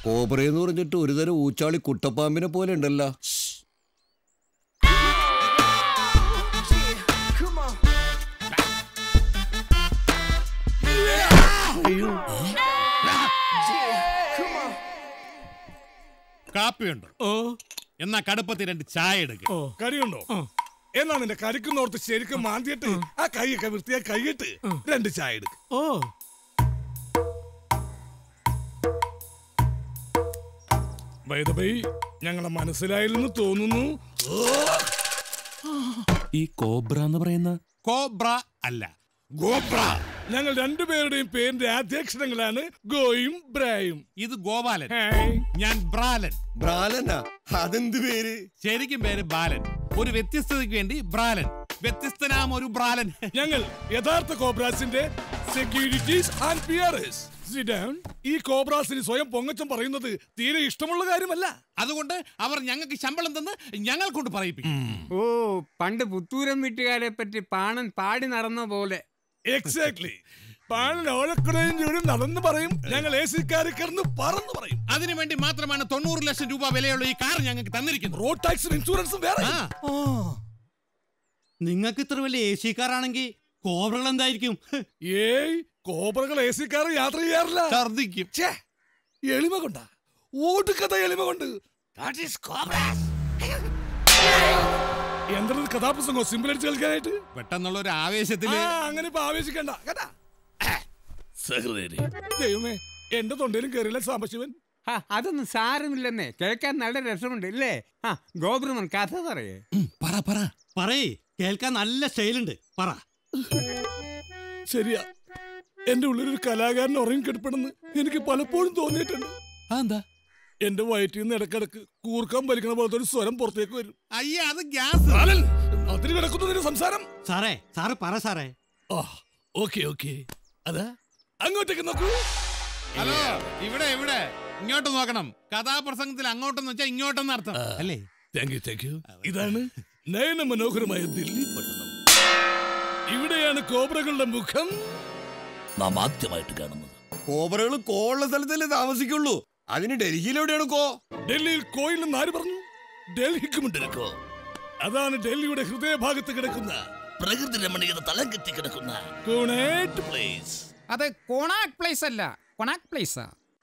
കോബ്രയെന്ന് പറഞ്ഞിട്ട് ഒരുതരം ഊച്ചാളി കുട്ടപ്പാമ്പിനെ പോലെ ഉണ്ടല്ലോ കാപ്പിയുണ്ടോ ഓ എന്നാ കടുപ്പത്തിൽ രണ്ട് ചായ എടുക്ക കറിയുണ്ടോ എന്നാ നിന്റെ കരിക്കുന്നോർത്ത് ശരിക്കും മാന്തിയിട്ട് ആ കൈയൊക്കെ വൃത്തിയായി കൈയിട്ട് രണ്ട് ചായ എടുക്ക് ഓ വൈദബൈ ഞങ്ങളെ മനസ്സിലായില്ലെന്ന് തോന്നുന്നു ഈ കോബ്ര എന്ന് പറയുന്ന കോബ്ര അല്ല ഗോബ്ര ഞങ്ങൾ രണ്ടുപേരുടെയും പേരിന്റെ ആദ്യാക്ഷരങ്ങളാണ് ഗോയും ബ്രായും ഇത് ഗോപാലൻ ഹായ്. ഞാൻ ബ്രാലൻ ബ്രാലനാ അതെന്ത് പേര് ശരിക്കും പേര് ബാലൻ ഒരു വ്യത്യസ്തതയ്ക്ക് വേണ്ടി ബ്രാലൻ വ്യത്യസ്തനാം ഒരു ബ്രാലൻ ഞങ്ങൾ യഥാർത്ഥ കോബ്രാസിന്റെ securities and P R S ഈ കോബ്രാസിന് സ്വയം പൊങ്ങച്ചം പറയുന്നത് തീരെ ഇഷ്ടമുള്ള കാര്യമല്ല അതുകൊണ്ട് അവർ ഞങ്ങൾക്ക് ശമ്പളം തന്ന് ഞങ്ങൾ കൊണ്ട് പറയിപ്പിക്കും ഓ പണ്ട് പുത്തൂരം വീട്ടുകാരെ പറ്റി പാണൻ പാടി നടന്ന പോലെ എക്സാക്ട്ലി പാലൻ ഓലക്കുടയും ചൂടും നടന്നു പറയും ഞങ്ങൾ എ സിക്കാരി കിടന്ന് പറന്ന് പറയും അതിനുവേണ്ടി മാത്രമാണ് തൊണ്ണൂറ് ലക്ഷം രൂപ വിലയുള്ള ഈ കാർ ഞങ്ങൾക്ക് തന്നിരിക്കുന്നത് റോഡ് ടാക്സും ഇൻഷുറൻസും വേറെ ആ. നിങ്ങൾക്ക് ഇത്ര വലിയ എ സി കാറാണെങ്കിൽ കോബ്രകൾ എന്തായിരിക്കും ഏയ് കോബ്രകൾ എ സിക്കാർ യാത്ര ചെയ്യാറില്ല ഛർദിക്കും ഛേ, എളിമ കൊണ്ടാ ഓടുക്കഥ എളിമ കൊണ്ട് എന്തൊരു കഥാപ്രസംഗോ സിമ്പിൾ അടിച്ച് കളിക്കാനായിട്ട് പെട്ടെന്നുള്ള ഒരു ആ ആവേശത്തില് അങ്ങനെ ഇപ്പൊ ആവേശിക്കണ്ട കേട്ടാ സഹൃദയരെ ദൈവമേ എന്റെ തൊണ്ടയിലും കയറിയില്ല സാംബശിവൻ ഹാ, അതൊന്നും സാരമില്ലെന്നേ കേൾക്കാൻ നല്ല രസമുണ്ട് ഇല്ലേ ആ ഗോപുരമൻ കഥ പറയേ പറ പറ പറയേ കേൾക്കാൻ നല്ല സ്റ്റൈലുണ്ട് പറ ശരിയാ എന്റെ ഉള്ളിലൊരു കലാകാരൻ ഉറങ്ങിക്കിടപ്പെടുന്നു എനിക്ക് പലപ്പോഴും തോന്നിയിട്ടുണ്ട് അതെന്താ എന്റെ വയറ്റിൽ നിന്ന് ഇടക്കിടക്ക് കൂർക്കം വലിക്കണ പോലത്തെ ഒരു സ്വരം പുറത്തേക്ക് വരും അയ്യേ അത് ഗ്യാസ് ബാലൻ, അതിന് കിടക്കുന്നു നിന്റെ സംസാരം സാറേ സാറ് പറ സാറേ ആ ഓക്കെ ഓക്കെ അതാ അങ്ങോട്ടേക്ക് നോക്കൂ ഹലോ ഇവിടെ ഇവിടെ ഇങ്ങോട്ട് നോക്കണം കഥാപ്രസംഗത്തിൽ അങ്ങോട്ടെന്ന് വെച്ചാൽ ഇങ്ങോട്ടെന്ന് അർത്ഥം അല്ലേ താങ്ക് യു താങ്ക് യു ഇതാണ് നയന മനോഹരമായ ദില്ലി പട്ടണം ഇവിടെയാണ് കോബ്രകളുടെ മുഖം നാം ആദ്യമായിട്ട് കാണുന്നത് കോബ്രകൾ കോള്ള സ്ഥലത്തല്ലേ താമസിക്കുള്ളൂ അതിന് ഡൽഹിയിലെവിടെയാണ് കോ ഡൽഹിയിൽ കോയിൽ നിന്ന് ആര് പറഞ്ഞു ഡൽഹിക്കുമുണ്ടിരിക്കോ അതാണ് ഡൽഹിയുടെ ഹൃദയഭാഗത്ത് കിടക്കുന്ന പ്രകൃതി രമണീയത തലം കെട്ടി കിടക്കുന്ന കൂണേറ്റ് പ്ലേസ് അത് കൊണാക് പ്ലേസ് അല്ല കൊണാക് പ്ലേസാ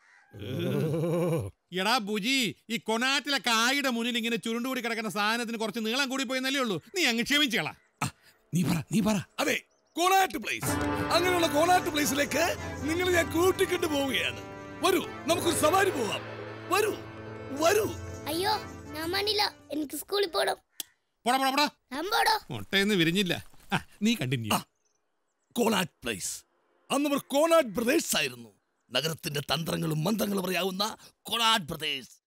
എടാ ബുജി ഈ കൊനാറ്റിലെ കായുടെ മുന്നിൽ ഇങ്ങനെ ചുരുണ്ടുകൂടി കിടക്കുന്ന സാധനത്തിന് കുറച്ച് നീളം കൂടി പോയെന്നല്ലേ ഉള്ളൂ നീ അങ്ങ് ക്ഷമിച്ചേളാ നീ പറ നീ പറ അതെ കോണാട്ട് പ്ലേസ് അങ്ങനെയുള്ള കോണാട്ട് പ്ലേസിലേക്ക് നിങ്ങൾ ഞാൻ കൂട്ടിക്കൊണ്ട് പോവുകയാണ് വരൂ നമുക്കൊരു സവാരി പോവാം വരൂ വരൂ അയ്യോ ഞാൻ മണില്ല എനിക്ക് സ്കൂളിൽ പോണം പോടാ പോടാ പോടാ ഞാൻ പോടോ മുട്ടയൊന്നും വിരിഞ്ഞില്ല ആ, നീ കണ്ടിന്യൂ കോണാട്ട് പ്ലേസ് അന്നവർ കോണാട്ട് പ്രദേശ് ആയിരുന്നു നഗരത്തിന്റെ തന്ത്രങ്ങളും മന്ത്രങ്ങളും അറിയാവുന്ന കോണാട്ട് പ്രദേശ്